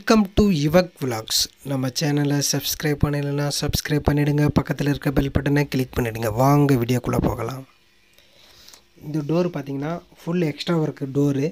welcome to யுவக் vlogs நம்ம சேனலை subscribe பண்ணலைன்னா சப்ஸ்கிரைப் பண்ணிவிடுங்க பக்கத்தில் இருக்க பெல் பட்டனை கிளிக் பண்ணிவிடுங்க வாங்க வீடியோக்குள்ளே போகலாம் இந்த டோர் பார்த்தீங்கன்னா full extra work door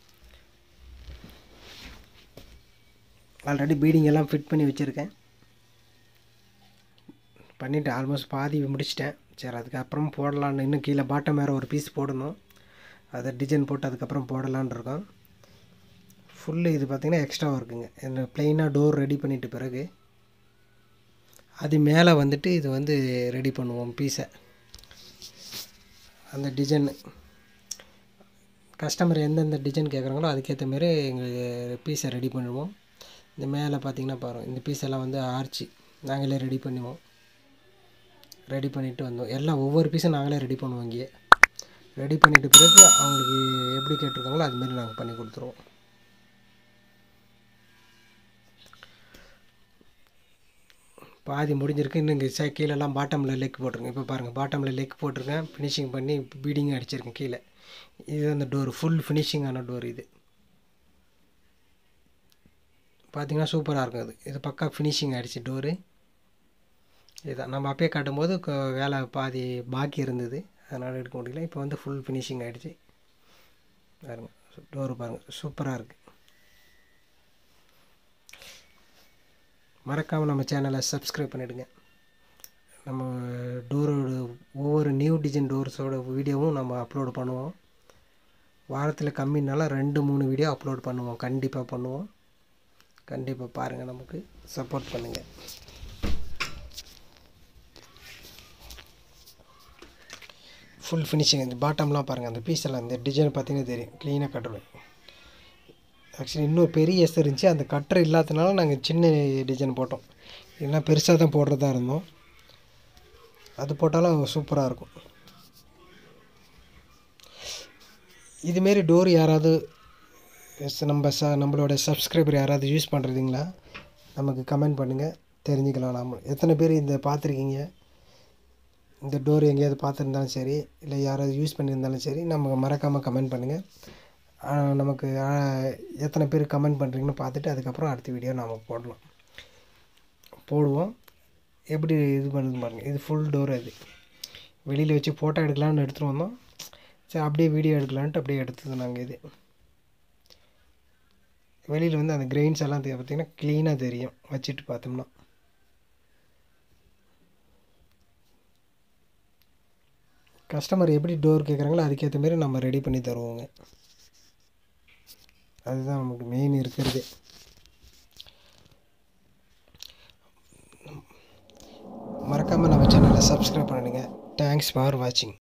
already beading எல்லாம் ஃபிட் பண்ணி வச்சுருக்கேன் பண்ணிவிட்டேன் ஆல்மோஸ்ட் பாதி முடிச்சிட்டேன் சரி அதுக்கப்புறம் போடலான்னு இன்னும் கீழே பாட்டம் வேறு ஒரு பீஸ் போடணும் அதை டிசைன் போட்டு அதுக்கப்புறம் போடலான்னு இருக்கோம் ஃபுல்லு இது பார்த்திங்கன்னா எக்ஸ்ட்ரா ஒர்க்குங்க இந்த ப்ளெயினாக டோர் ரெடி பண்ணிட்ட பிறகு அது மேலே வந்துட்டு இது வந்து ரெடி பண்ணுவோம் பீஸை அந்த டிசைன் கஸ்டமர் எந்தெந்த டிசைன் கேட்குறாங்களோ அதுக்கேற்ற மாரி எங்களுக்கு பீஸை ரெடி பண்ணுவோம் இந்த மேலே பார்த்திங்கன்னா பாருங்கள் இந்த பீஸ் எல்லாம் வந்து ஆர்ச்சி நாங்களே ரெடி பண்ணுவோம் ரெடி பண்ணிவிட்டு வந்தோம் எல்லாம் ஒவ்வொரு பீஸும் நாங்களே ரெடி பண்ணுவோம் இங்கேயே ரெடி பண்ணிட்ட பிறகு அவங்களுக்கு எப்படி கேட்டிருக்காங்களோ அதுமாரி நாங்கள் பண்ணி கொடுத்துருவோம் பாதி முடிஞ்சிருக்கு இன்னும் இங்கே சே கீழெல்லாம் பாட்டமில் லெக் போட்டிருக்கேன் இப்போ பாருங்கள் பாட்டமில் லெக் போட்டிருக்கேன் ஃபினிஷிங் பண்ணி பீடிங்கும் அடிச்சிருக்கேன் கீழே இது அந்த டோர் ஃபுல் ஃபினிஷிங்கான டோர் இது பார்த்தீங்கன்னா சூப்பராக இருக்கும் அது இது பக்கா ஃபினிஷிங் ஆகிடுச்சு டோரு இதுதான் நம்ம அப்பயே காட்டும்போது கொ- வேலை பாதி பாக்கி இருந்தது அதனால் எடுக்க முடியல இப்போ வந்து ஃபுல் ஃபினிஷிங் ஆகிடுச்சு பாருங்கள் டோரு பாருங்கள் சூப்பராக இருக்குது மறக்காமல் நம்ம சேனலை சப்ஸ்கிரைப் பண்ணிவிடுங்க நம்ம டோரோட ஒவ்வொரு நியூ டிசைன் டோர்ஸோட வீடியோவும் நம்ம அப்லோட் பண்ணுவோம் வாரத்தில் கம்மினால ரெண்டு மூணு வீடியோ அப்லோட் பண்ணுவோம் கண்டிப்பாக பண்ணுவோம் கண்டிப்பாக பாருங்கள் நமக்கு சப்போர்ட் பண்ணுங்கள் ஃபுல் ஃபினிஷிங் இந்த பாட்டம்லாம் பாருங்கள் அந்த பீஸ் எல்லாம் இந்த டிசைன் பார்த்தீங்கன்னா தெரியும் க்ளீனாக கட்டுவேன் ஆக்சுவலி இன்னும் பெரிய எஸ் இருந்துச்சு அந்த கட்டர் இல்லாதனால நாங்கள் சின்ன டிசைன் போட்டோம் இல்லைன்னா பெருசாக தான் போடுறதா இருந்தோம் அது போட்டாலும் சூப்பராக இருக்கும் இதுமாரி டோர் யாராவது எஸ் நம்ம ச நம்மளோட சப்ஸ்கிரைபர் யாராவது யூஸ் பண்ணுறதுங்களா நமக்கு கமெண்ட் பண்ணுங்கள் தெரிஞ்சுக்கலாம் நாம எத்தனை பேர் இந்த பார்த்துருக்கீங்க இந்த டோர் எங்கேயாவது பார்த்துருந்தாலும் சரி இல்லை யாராவது யூஸ் பண்ணியிருந்தாலும் சரி நம்ம மறக்காமல் கமெண்ட் பண்ணுங்கள் ஆஹ் நமக்கு ஆஹ் எத்தனை பேர் கமெண்ட் பண்ணுறீங்கன்னு பார்த்துட்டு அதுக்கப்புறம் அடுத்த வீடியோ நாம் போடலாம் போடுவோம் எப்படி இது பண்ணுது பாருங்கள் இது ஃபுல் டோர் அது வெளியில் வச்சு ஃபோட்டோ எடுக்கலாம்னு எடுத்துகிட்டு வந்தோம் சரி அப்படியே வீடியோ எடுக்கலான்ட்டு அப்படியே எடுத்தது நாங்கள் இது வெளியில் வந்து அந்த கிரெயின்ஸ் எல்லாம் தெ- பார்த்திங்கன்னா க்ளீனாக தெரியும் வச்சுட்டு பார்த்தோம்னா கஸ்டமர் எப்படி டோர் கேட்குறாங்களோ அதுக்கேற்ற மாரி நம்ம ரெடி பண்ணி தருவோங்க அதுதான் நமக்கு மெயின் இருக்கிறது மறக்காமல் நம்ம சேனலை சப்ஸ்கிரைப் பண்ணிடுங்க தேங்க்ஸ் ஃபார் வாட்சிங்